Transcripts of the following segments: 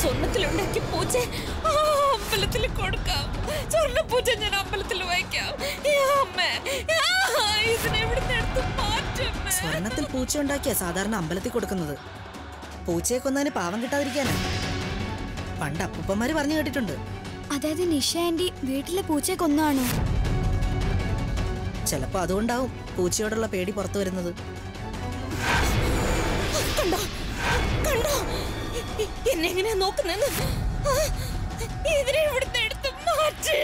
സ്വർണത്തിലുണ്ടാക്കി പൂച്ച ആ അമ്പലത്തിൽ കൊടുക്കാം സ്വർണ്ണ പൂച്ച ഞാൻ അമ്പലത്തിൽ വയ്ക്കാം ഈ അമ്മേ ആ, ഇതിനെ ഇവിടുന്ന് എടുത്ത് മാറ്റമ്മേ സ്വർണത്തിൽ പൂച്ച ഉണ്ടാക്കിയ സാധാരണ അമ്പലത്തിൽ കൊടുക്കുന്നത് പൂച്ചയെ കൊന്നതിന് പാവം കിട്ടാതിരിക്കാനാ പണ്ട് അപ്പൂപ്പന്മാര് പറഞ്ഞു കേട്ടിട്ടുണ്ട് അതായത് നിഷ ആന്റി വീട്ടിലെ പൂച്ചയെ കൊന്നാണോ ചിലപ്പോ അതുകൊണ്ടാവും പൂച്ചയോടുള്ള പേടി പുറത്തു വരുന്നത് കണ്ടോ കണ്ടോ ഇ- ഇ- എന്നെ എങ്ങനെയാ നോക്കുന്നെന്ന് ആ, ഇതിനെ ഇവിടുന്ന് എടുത്ത് മാറ്റ്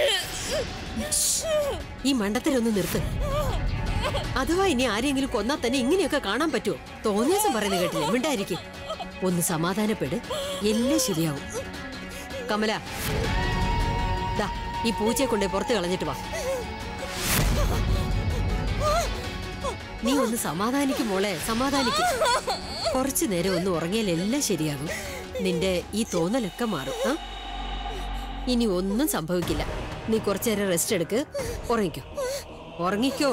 ഈ മണ്ടത്തരൊന്ന് നിർത്ത് അഥവാ ഇനി ആരെങ്കിലും കൊന്നാൽ തന്നെ ഇങ്ങനെയൊക്കെ കാണാൻ പറ്റുമോ തോന്നിയാസം പറയുന്നത് കേട്ടില്ലേ മിണ്ടായിരിക്കും ഒന്ന് സമാധാനപ്പെട് എല്ലാം ശരിയാവും കമല ദാ ഈ പൂച്ചയെ കൊണ്ടേ പുറത്ത് കളഞ്ഞിട്ട് വാ നീ ഒന്ന് സമാധാനിക്കും മോളെ സമാധാനിക്കും കുറച്ചു നേരം ഒന്ന് ഉറങ്ങിയാൽ എല്ലാം ശരിയാകും നിന്റെ ഈ തോന്നലൊക്കെ മാറും ആ ഇനി ഒന്നും സംഭവിക്കില്ല നീ കുറച്ചു നേരം റെസ്റ്റ് എടുക്ക് ഉറങ്ങിക്കോ ഉറങ്ങിക്കോ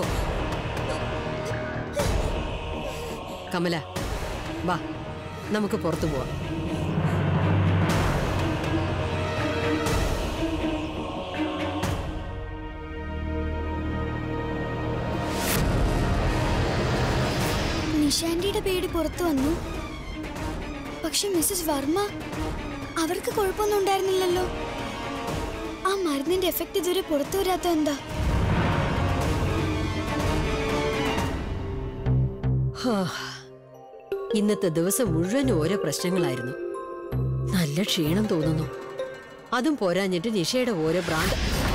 കമല വാ നമുക്ക് പുറത്തു പോവാം നിഷ ആന്റിയുടെ പേടി പുറത്തു വന്നു പക്ഷെ മിസ്സസ് വർമ്മ അവർക്ക് കുഴപ്പമൊന്നും ഉണ്ടായിരുന്നില്ലല്ലോ ആ മരുന്നിന്റെ എഫക്റ്റ് ഇതുവരെ പുറത്തു വരാത്ത എന്താ ഹാ. ഇന്നത്തെ ദിവസം മുഴുവൻ ഓരോ പ്രശ്നങ്ങളായിരുന്നു നല്ല ക്ഷീണം തോന്നുന്നു അതും പോരാഞ്ഞിട്ട് നിഷയുടെ ഓരോ ഭ്രാന്ത്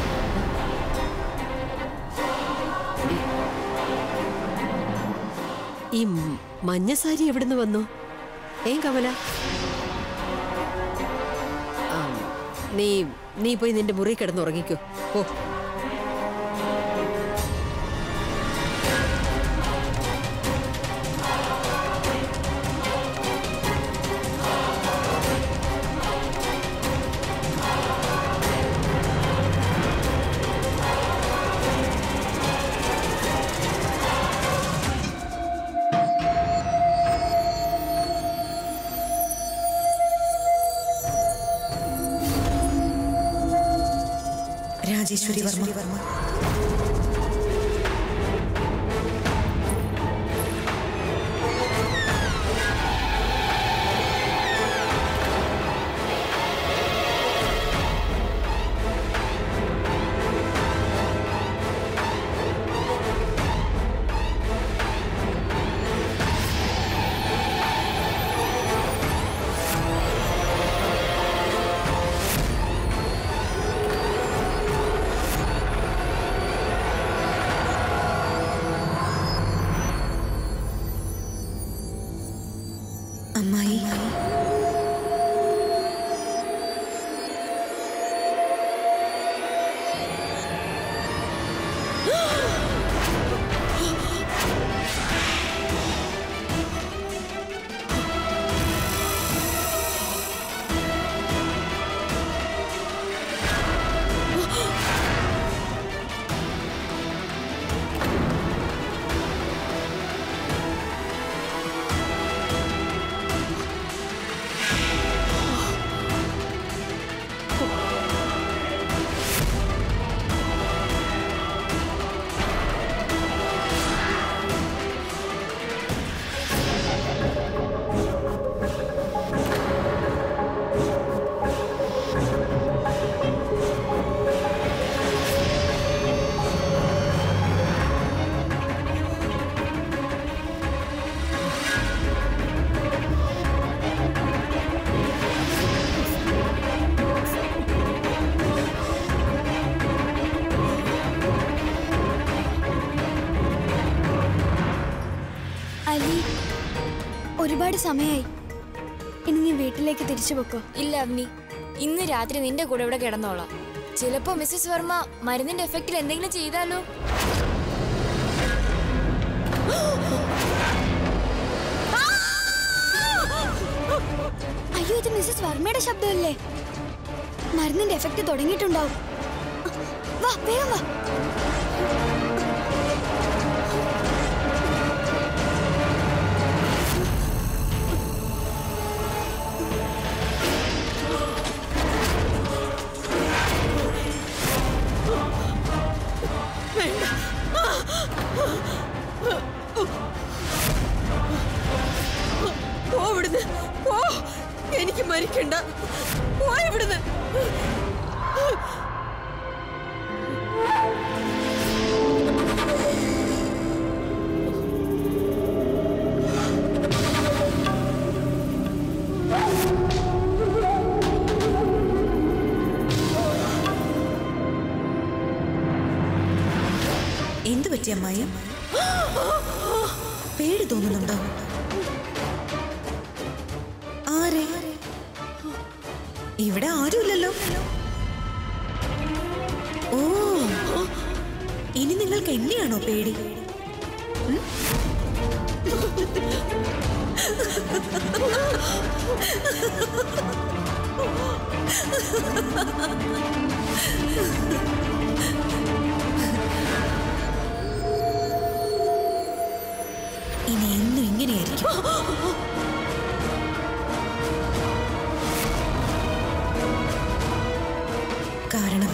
ഈ മ- മഞ്ഞ സാരി എവിടുന്ന് വന്നു ഏം കമല ആ, നീ നീ പോയി നിന്റെ മുറി കിടന്നുറങ്ങിക്കോ ഓ രാജേശ്വരി വർമ്മ അമ്മായി അലി ഒരുപാട് സമയമായി ഇനി നീ വീട്ടിലേക്ക് തിരിച്ചു പൊക്കോ ഇല്ല അവനി ഇന്ന് രാത്രി നിന്റെ കൂടെ ഇവിടെ കിടന്നോളാം ചിലപ്പോ മിസ്സസ് വർമ്മ മരുന്നിന്റെ എഫക്റ്റിൽ എന്തെങ്കിലും ചെയ്താലോ അയ്യോ ഇത് മിസ്സസ് വർമ്മയുടെ ശബ്ദമല്ലേ മരുന്നിന്റെ എഫക്റ്റ് തുടങ്ങിയിട്ടുണ്ടാവും വാ വേഗം വാ എനിക്ക് മരിക്കണ്ട പോയ ഇവിടുന്ന് എന്തു പറ്റി അമ്മായി പേടി തോന്നുന്നുണ്ടോ ആരെ ഇവിടെ ആരുമില്ലല്ലോ ഓ ഇനി നിങ്ങൾക്ക് എന്നെയാണോ പേടി ഉം? ഇനി എന്നും ഇങ്ങനെയായിരിക്കും കാരണം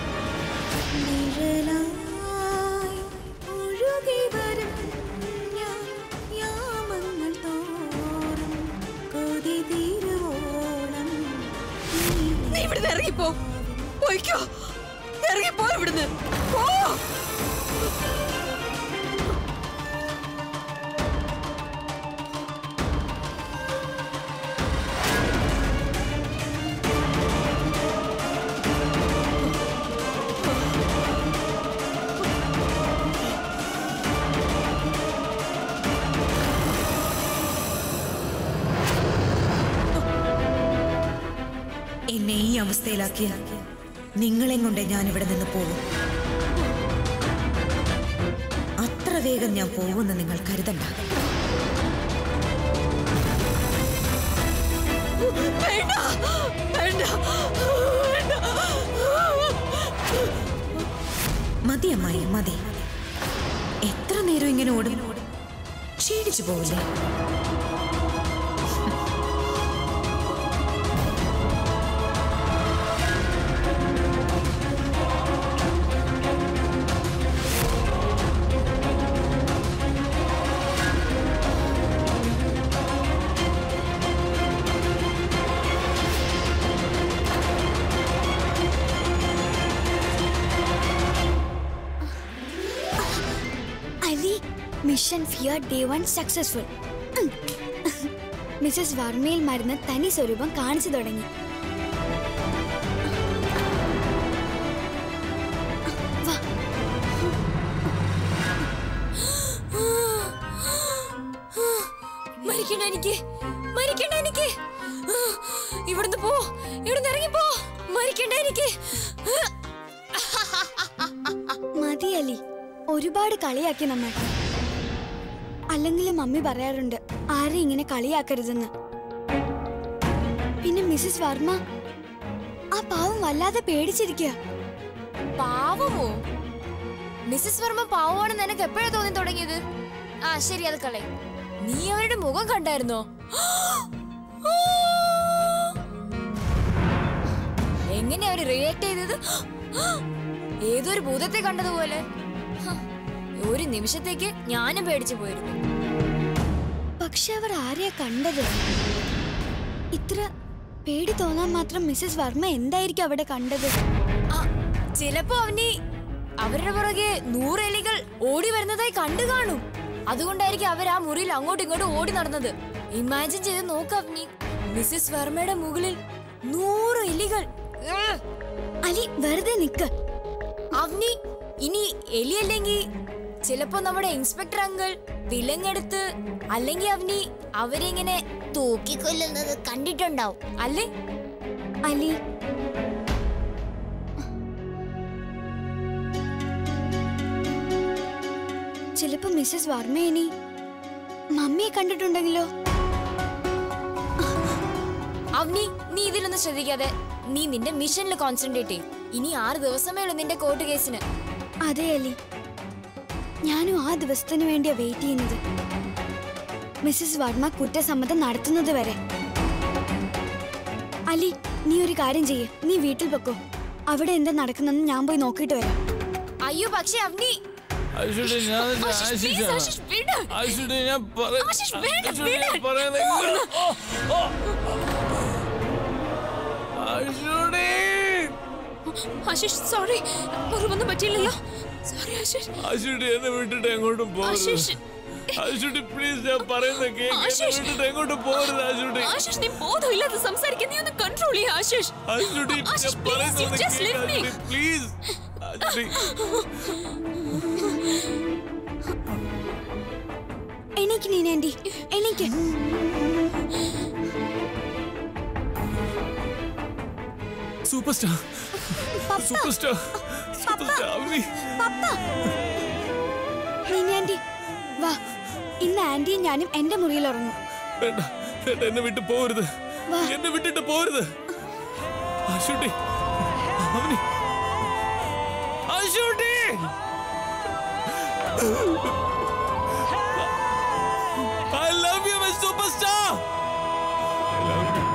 നിഴലായി ഒഴുകി വരും ഞാൻ യാമങ്ങൾ തോറും കൊതി തീരുവോളം നീ ഇവിടുന്ന് ഇറങ്ങിപ്പോ പോയിക്കോ ഇറങ്ങിപ്പോ ഇവിടുന്ന് പോ എന്നെ ഈ അവസ്ഥയിലാക്കിയ നിങ്ങളെയും കൊണ്ട് ഞാൻ ഇവിടെ നിന്ന് പോകും അത്ര വേഗം ഞാൻ പോകുമെന്ന് നിങ്ങൾ കരുതണ്ട വേണ്ട വേണ്ട വേണ്ട മതി അമ്മായി മതി എത്ര നേരം ഇങ്ങനെ ഓടും ക്ഷീണിച്ചു പോവില്ലേ Ali mission fear day one successful Mrs വർമ്മയിൽ മരുന്ന് തനി സ്വരൂപം കാണിച്ചു തുടങ്ങി വാ മരിക്കണ്ട എനിക്ക് മരിക്കണ്ട എനിക്ക് ഇവിടുന്ന് പോ ഇവിടുന്ന് ഇറങ്ങി പോ മരിക്കണ്ട എനിക്ക് മതി അലി ഒരുപാട് കളിയാക്കി നമ്മൾ അല്ലെങ്കിലും മമ്മി പറയാറുണ്ട് ആരെയും ഇങ്ങനെ കളിയാക്കരുതെന്ന് പിന്നെ മിസ്സസ് വർമ്മ ആ പാവം വല്ലാതെ പേടിച്ചിരിക്കുക പാവമോ മിസ്സസ് വർമ്മ പാവമാണെന്ന് എനിക്ക് എപ്പോഴാ തോന്നി തുടങ്ങിയത് ആ ശരി അത് കളെ നീ അവരുടെ മുഖം കണ്ടായിരുന്നോ എങ്ങനെ അവര് റിയാക്ട് ചെയ്തത് ഏതൊരു ഭൂതത്തെ കണ്ടതുപോലെ ഹ, ഒരു നിമിഷത്തേക്ക് ഞാനും പേടിച്ചു പോയിരുന്നു പക്ഷെ അവർ ആരെയാ കണ്ടത് ഇത്ര പേടി തോന്നാൻ മാത്രം മിസ്സസ് വർമ്മ എന്തായിരിക്കും അവിടെ കണ്ടത് ആ, ചിലപ്പോ അവനി അവരുടെ പുറകെ നൂറ് എലികൾ ഓടി വരുന്നതായി കണ്ടു കാണും അതുകൊണ്ടായിരിക്കും അവർ ആ മുറിയിൽ അങ്ങോട്ടും ഇങ്ങോട്ടും ഓടി നടന്നത് ഇമാജിൻ ചെയ്ത് നോക്ക് അവനി മിസ്സസ് വർമ്മയുടെ മുകളിൽ നൂറ് എലികൾ ഉം. അലി വെറുതെ നിക്ക് അവനി ഇനി എലി അല്ലെങ്കിൽ ചിലപ്പോ നമ്മുടെ ഇൻസ്പെക്ടർ അങ്കിൾ വിലങ്ങെടുത്ത് അല്ലെങ്കിൽ അവനി അവരിങ്ങനെ തൂക്കിക്കൊല്ലുന്നത് കണ്ടിട്ടുണ്ടാവും അല്ലേ അലി ചിലപ്പോ മിസ്സസ് വർമ്മ ഇനി മമ്മിയെ കണ്ടിട്ടുണ്ടെങ്കിലോ അവനി നീ ഇതിലൊന്നും ശ്രദ്ധിക്കാതെ നീ നിന്റെ മിഷനിൽ കോൺസെൻട്രേറ്റ് ചെയ്യും ഇനി ആറ് ദിവസമേ ഉള്ളൂ നിന്റെ കോർട്ട് കേസിന് അതെ അലി ഞാനും ആ ദിവസത്തിന് വേണ്ടിയാ വെയിറ്റ് ചെയ്യുന്നത് മിസ്സസ് വർമ്മ കുറ്റസമ്മതം നടത്തുന്നത് വരെ അലി നീ ഒരു കാര്യം ചെയ്യ് നീ വീട്ടിൽ വെക്കോ അവിടെ എന്താ നടക്കുന്നെന്ന് ഞാൻ പോയി നോക്കിയിട്ട് വരാം അയ്യോ പക്ഷെ അവനി ആശുടെ ഞാൻ നിന്റെ ആശിഷ്, please, ആശിഷാണ്. ആശിഷ്, വിട്. ആശുടെ ഞാൻ പറ- ആശിഷ്, വേണ്ട, ആശുടെ ഞാൻ വിട്. പറയുന്നത് കേൾക്ക്. ഓ, ഓ. ആശിഷ് സോറി മുറിവൊന്നും പറ്റിയില്ലല്ലോ സോറി ആശിഷ് ആശുട്ടി എന്നെ വിട്ടിട്ട് എങ്ങോട്ടും പോകരുത് ആശിഷ് ആശുട്ടി പ്ലീസ് ഞാൻ പറയുന്ന കേക്ക് എന്നെ ആശിഷ്. വിട്ടിട്ട് എങ്ങോട്ടും പോകരുത് ആശുട്ടി ആശിഷ് നീ ബോധമില്ലാതെ സംസാരിക്കാൻ നീ ഒന്ന് കൺട്രോൾ ചെയ്യ ആശിഷ് ആശുട്ടി ആശിഷ്, ഞാൻ please, you പറയുന്നത് just leave me. Please Ashutti എണീക്ക് നീനാൻറ്റി എണീക്ക് super star super star super star Avani Neena aunty വാ ഇന്ന് ആന്റിയും ഞാനും എന്റെ മുറിയിൽ ഉറങ്ങും വേണ്ട വേണ്ട എന്നെ വിട്ട് പോകരുത് വാ. എന്നെ വിട്ടിട്ട് പോകരുത് ആശുട്ടി അവനി ആശുട്ടി I love you, my superstar! I love you.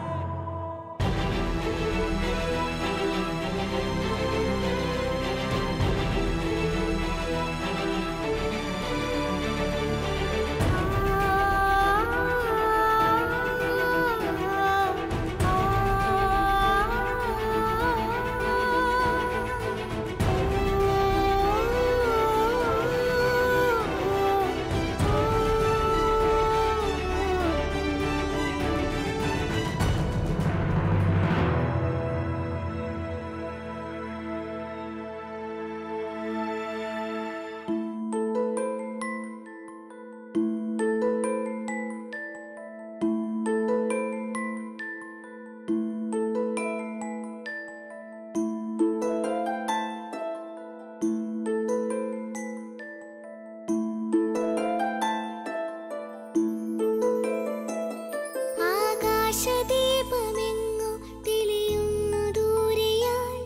ആകാശദീപമെങ്ങു തെളിയുന്നു ദൂരെയായി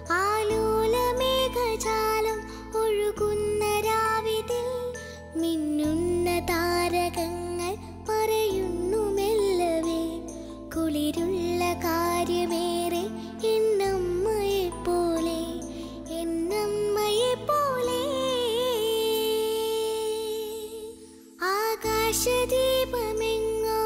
ആലോലമേഘജാലം ഒഴുകുന്ന രാവിതിൽ മിന്നുന്ന താരകങ്ങൾ പറയുന്നു മെല്ലവേ കുളിരുള്ള കാര്യമേറെ എന്നമ്മയെ പോലെ എന്നമ്മയെ പോലെ ആകാശദീപമെങ്ങോ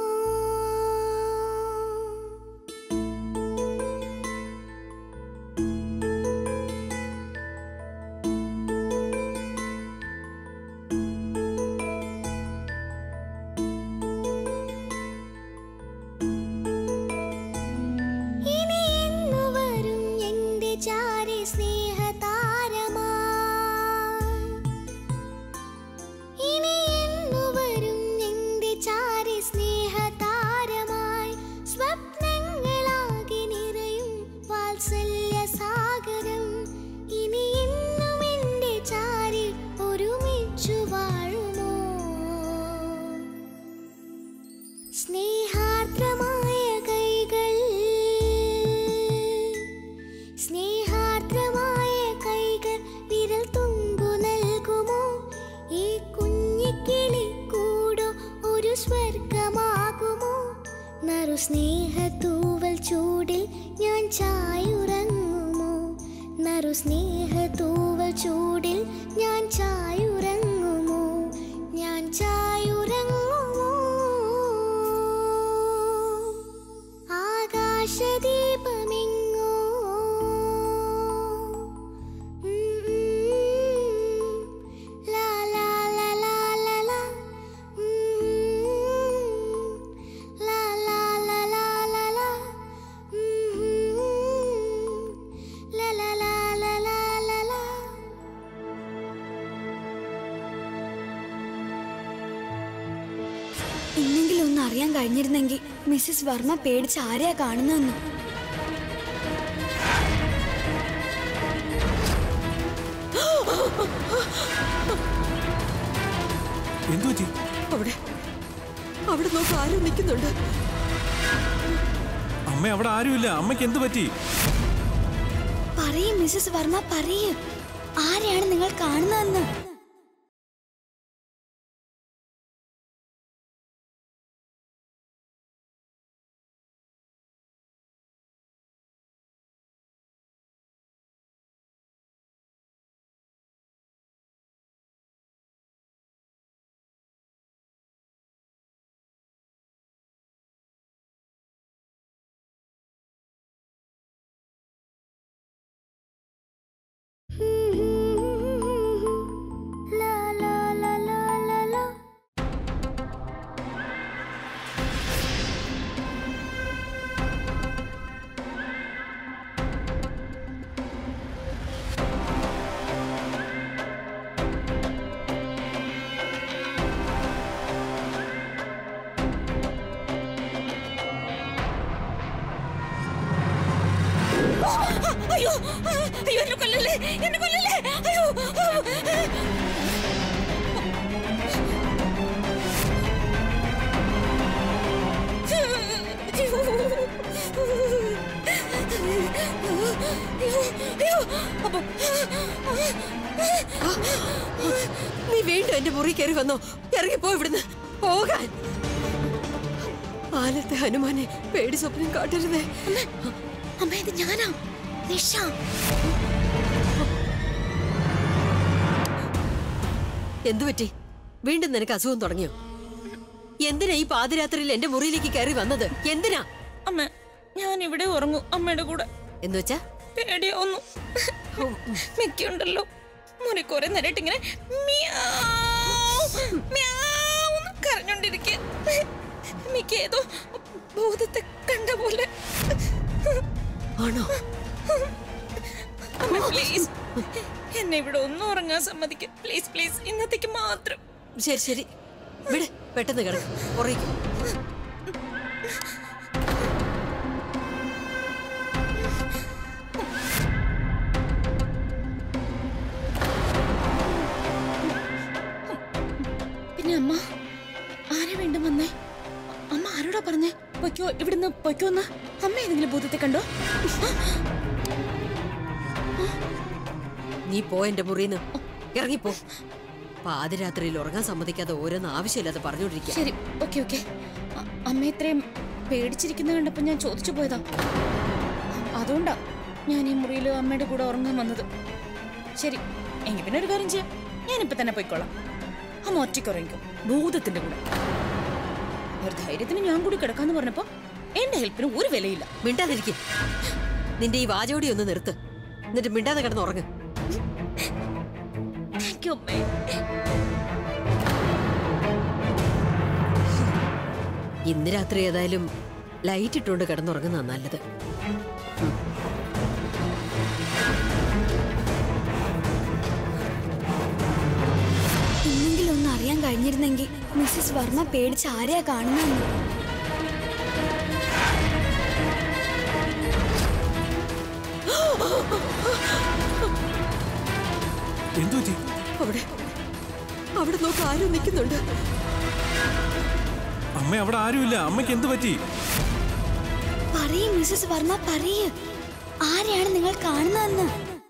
ഇനി എന്നു വരും എന്റെ ചാരി സ്നേഹതാരമാ ഇനി എന്നു വരും എന്റെ ചാരി സ്നേഹതാരമായി സ്വപ്നങ്ങളാകെ നിറയും വാത്സല്യ സാഗരം ഇനി എന്നും എന്റെ ചാരി ഒരുമിച്ചു വാഴുമോ സ്നേഹാർദ്രമായ കൈകൾ സ്നേഹാർദ്രമായ കൈകൾ വിരൽ തുമ്പു നൽകുമോ ഈ കുഞ്ഞിക്കിളി കൂടോ ഒരു സ്വർഗമാകുമോ നറു സ്നേഹത്തൂവൽ ചൂടിൽ ഞാൻ ചായുറങ്ങുമോ നറു സ്നേഹത്തൂവൽ ചൂടിൽ ഞാൻ ചായുറങ്ങുമോ ഞാൻ ചായുറങ്ങുമോ ആകാശദീപമെങ്ങോ ഉം, ഉം. ലാ, ലാ, ലാ, ലാ, ലാ, ലാ. ഉം, ലാ, ലാ, ലാ, ലാ, ലാ, ലാ. ഉം, ലാ, ലാ, ലാ, ലാ, ലാ, ലാ, ലാ. ഇന്നെങ്കിലും ഒന്ന് അറിയാൻ കഴിഞ്ഞിരുന്നെങ്കിൽ മിസ്സിസ് വർമ്മ പേടിച്ച് ആരെയാ കാണുന്നതെന്ന് എന്തു പറ്റി അവിടെ അവിടെ നോക്ക് ആരും നിൽക്കുന്നുണ്ട് അമ്മ അവിടെ ആരുമില്ല അമ്മയ്ക്ക് എന്തു പറ്റി പറയും മിസ്സിസ് വർമ്മ പറയും ആരെയാണ് നിങ്ങൾ കാണുന്നതെന്ന് അയ്യോ അയ്യോ എന്നെ കൊല്ലല്ലേ എന്നെ കൊല്ലല്ലേ അയ്യോ നീ വീണ്ടും എന്റെ മുറി കയറി വന്നോ ഇറങ്ങിപ്പോ ഇവിടുന്ന് പോകാൻ ആലത്തെ ഹനുമാനെ പേടി സ്വപ്നം കാട്ടരുതേ അമ്മ ഇത് ഞാനാ നിഷ എന്തു പറ്റി വീണ്ടും നിനക്ക് അസുഖം തുടങ്ങിയോ എന്തിനാ ഈ പാതിരാത്രിയിൽ എന്റെ മുറിയിലേക്ക് കയറി വന്നത് എന്തിനാ അമ്മ ഞാൻ ഇവിടെ ഉറങ്ങും അമ്മയുടെ കൂടെ എന്ന് വെച്ചാ പേടിയാവുന്നു മിക്കുണ്ടല്ലോ മുറി കുറെ നേരമായിട്ട് ഇങ്ങനെ മിയാവ്, മിയാവ് എന്ന് കരഞ്ഞോണ്ടിരിക്കുക മിക്ക ഏതോ ഭൂതത്തെ കണ്ട പോലെ ആണോ അമ്മ പ്ലീസ് എന്നെ ഇവിടെ ഒന്നും ഉറങ്ങാൻ സമ്മതിക്കും പ്ലീസ് പ്ലീസ് ഇന്നത്തേക്ക് മാത്രം ശരി ശരി വിട് പെട്ടെന്ന് കിടക്കും ഉറയിക്കും പിന്നെ അമ്മ ആരെ വീണ്ടും വന്നേ അമ്മ ആരോടാ പറഞ്ഞേ പൊയ്ക്കോ ഇവിടുന്ന് പൊയ്ക്കോന്ന് അമ്മ ഏതെങ്കിലും ഭൂതത്തെ കണ്ടോ നീ പോ എന്റെ മുറിന്ന് ഇറങ്ങിപ്പോ പാതിരാത്രിയിൽ ഉറങ്ങാൻ സമ്മതിക്കാതെ ഓരോന്ന് ആവശ്യമില്ലാതെ പറഞ്ഞോണ്ടിരിക്കുക ശരി ഓക്കെ ഓക്കെ അമ്മ ഇത്രയും പേടിച്ചിരിക്കുന്നത് കണ്ടപ്പോ ഞാൻ ചോദിച്ചു പോയതാ അതുകൊണ്ടാ ഞാൻ ഈ മുറിയിൽ അമ്മയുടെ കൂടെ ഉറങ്ങാൻ വന്നത് ശരി എങ്കിൽ പിന്നെ ഒരു കാര്യം ചെയ്യാം ഞാനിപ്പോ തന്നെ പോയിക്കോളാം അമ്മ ഒറ്റയ്ക്ക് ഉറങ്ങിക്കും ഭൂതത്തിന്റെ കൂടെ ഒരു ധൈര്യത്തിന് ഞാൻ കൂടി കിടക്കാന്ന് പറഞ്ഞപ്പോ എന്റെ ഹെൽപ്പിന് ഒരു വിലയില്ല മിണ്ടാതിരിക്കും നിന്റെ ഈ വാചോടി ഒന്ന് നിർത്ത് എന്നിട്ട് മിണ്ടാതെ കിടന്ന് ഉറങ്ങ് താങ്ക് യു അമ്മേ ഇന്ന് രാത്രി ഏതായാലും ലൈറ്റ് ഇട്ടുകൊണ്ട് കിടന്നുറങ്ങുന്ന നല്ലത് ഇന്നെങ്കിലും ഒന്ന് അറിയാൻ കഴിഞ്ഞിരുന്നെങ്കിൽ മിസ്സിസ് വർമ്മ പേടിച്ച് ആരെയാ കാണുന്നതെന്ന് എന്തു പറ്റി അവിടെ അവിടെ നോക്ക് ആരും നിൽക്കുന്നുണ്ട് അമ്മ അവിടെ ആരുമില്ല അമ്മയ്ക്ക് എന്ത് പറ്റി പറയൂ മിസ്സിസ് വർമ്മ പറയൂ ആരെയാണ് നിങ്ങൾ കാണുന്നതെന്ന്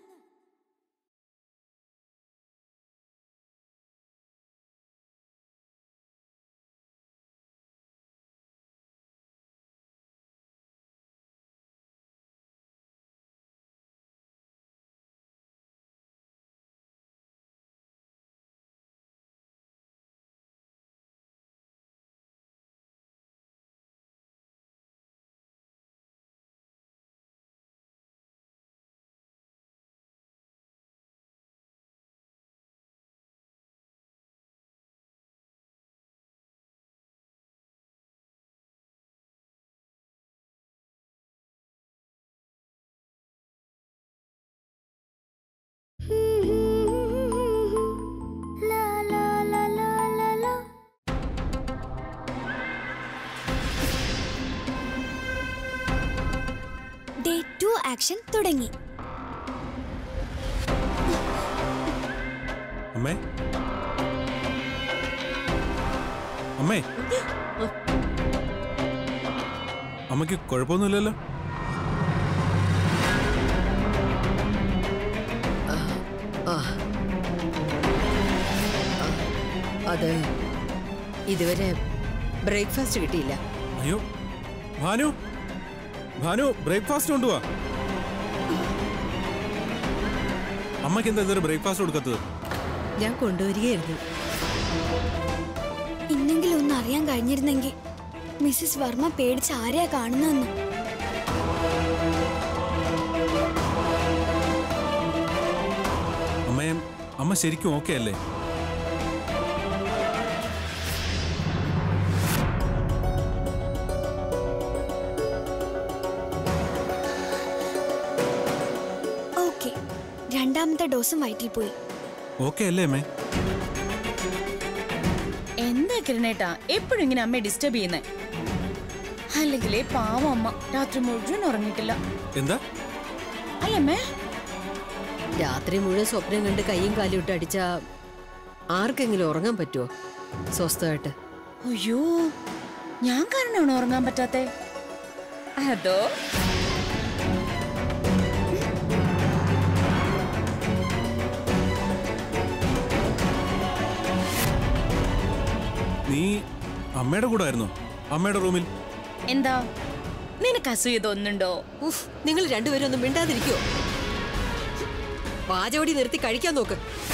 La la la la la la. Day two action തുടങ്ങി അമ്മേ അമ്മേ അമ്മയ്ക്ക് കുഴപ്പമൊന്നുമില്ലല്ലോ ആ അത് ഇതുവരെ ബ്രേക്ക്ഫാസ്റ്റ് കിട്ടിയില്ല അയ്യോ ഭാനു ഭാനു ബ്രേക്ക്ഫാസ്റ്റ് കൊണ്ടുപോവാ അമ്മയ്ക്ക് എന്താ ഇതുവരെ ബ്രേക്ക്ഫാസ്റ്റ് കൊടുക്കാത്തത് ഞാൻ കൊണ്ടുവരികയായിരുന്നു ഇന്നെങ്കിലും ഒന്ന് അറിയാൻ കഴിഞ്ഞിരുന്നെങ്കിൽ മിസ്സിസ് വർമ്മ പേടിച്ച് ആരെയാ കാണുന്നതെന്ന് അമ്മയെ അമ്മ ശരിക്കും ഓക്കെ അല്ലേ ഓക്കെ രണ്ടാമത്തെ ഡോസും വയറ്റിൽ പോയി ഓക്കെ അല്ലേ അമ്മേ എന്താ കിരണേട്ടാ എപ്പോഴും ഇങ്ങനെ അമ്മയെ ഡിസ്റ്റർബ് ചെയ്യുന്നേ അല്ലെങ്കിലേ പാവം അമ്മ രാത്രി മുഴുവൻ ഉറങ്ങിയിട്ടില്ല എന്താ അല്ലമ്മേ രാത്രി മുഴുവൻ സ്വപ്നം കണ്ട് കൈയും കാലും ഇട്ട് അടിച്ച ആർക്കെങ്കിലും ഉറങ്ങാൻ പറ്റുമോ സ്വസ്ഥമായിട്ട് അയ്യോ ഞാൻ കാരണമാണോ ഉറങ്ങാൻ പറ്റാത്തെ അതോ നീ അമ്മയുടെ കൂടെ ആയിരുന്നോ അമ്മയുടെ റൂമിൽ എന്താ നിനക്ക് അസൂയ തോന്നുന്നുണ്ടോ ഉഫ് നിങ്ങൾ രണ്ടുപേരും ഒന്നും മിണ്ടാതിരിക്കുവോ പാചകടി നിർത്തി കഴിക്കാൻ നോക്ക്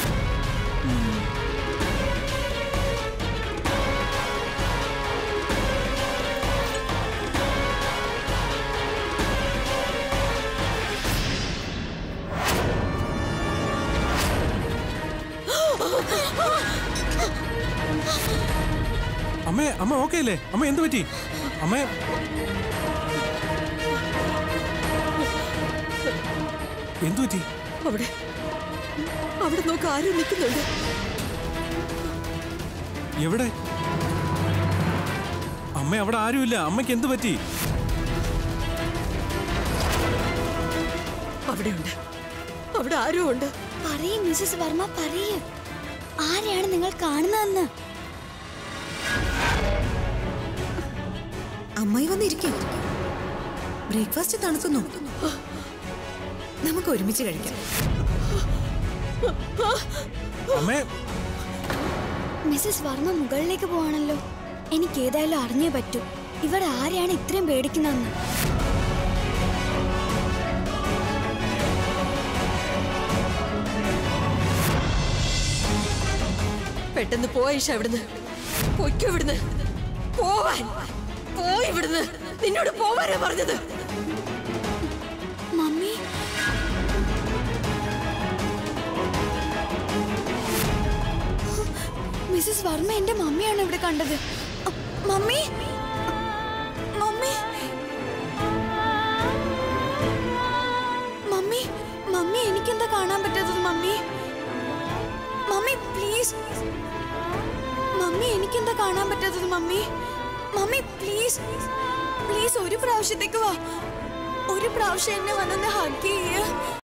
അമ്മ അമ്മ ഓക്കെ അല്ലേ അമ്മ എന്ത് പറ്റി അമ്മ എന്തു പറ്റി അവിടെ അവിടെ നോക്ക് ആരും നിൽക്കുന്നുണ്ട് എവിടെ അമ്മ അവിടെ ആരുമില്ല അമ്മയ്ക്ക് എന്ത് പറ്റി അവിടെയുണ്ട് അവിടെ ആരും ഉണ്ട് പറയും മിസ്സസ് വർമ്മ പറയൂ ആരെയാണ് നിങ്ങൾ കാണുന്നതെന്ന് അമ്മായി വന്നിരിക്കും ബ്രേക്ക്ഫാസ്റ്റ് തണുക്കുന്നു നമുക്ക് ഒരുമിച്ച് കഴിക്കാം അമ്മേ മിസ്സസ് വർമ്മ മുകളിലേക്ക് പോവാണല്ലോ എനിക്ക് ഏതായാലും അറിഞ്ഞേ പറ്റൂ ഇവിടെ ആരെയാണ് ഇത്രയും പേടിക്കുന്നതെന്ന് പെട്ടെന്ന് പോയിഷ ഇവിടുന്ന് പൊയ്ക്കോ ഇവിടുന്ന് പോവാൻ പോയി ഇവിടുന്ന് നിന്നോട് പോവാനാ പറഞ്ഞത് മമ്മി മിസ്സസ് വർമ്മ എന്റെ മമ്മിയാണ് ഇവിടെ കണ്ടത് അ, മമ്മി മമ്മി മമ്മി മമ്മി എനിക്കെന്താ കാണാൻ പറ്റാത്തത് മമ്മി മമ്മി പ്ലീസ് മമ്മി എനിക്കെന്താ കാണാൻ പറ്റാത്തത് മമ്മി മമ്മി പ്ലീസ് പ്ലീസ് ഒരു പ്രാവശ്യത്തേക്ക് വാ ഒരു പ്രാവശ്യം എന്നെ വന്നൊന്ന് ഹഗ് ചെയ്യ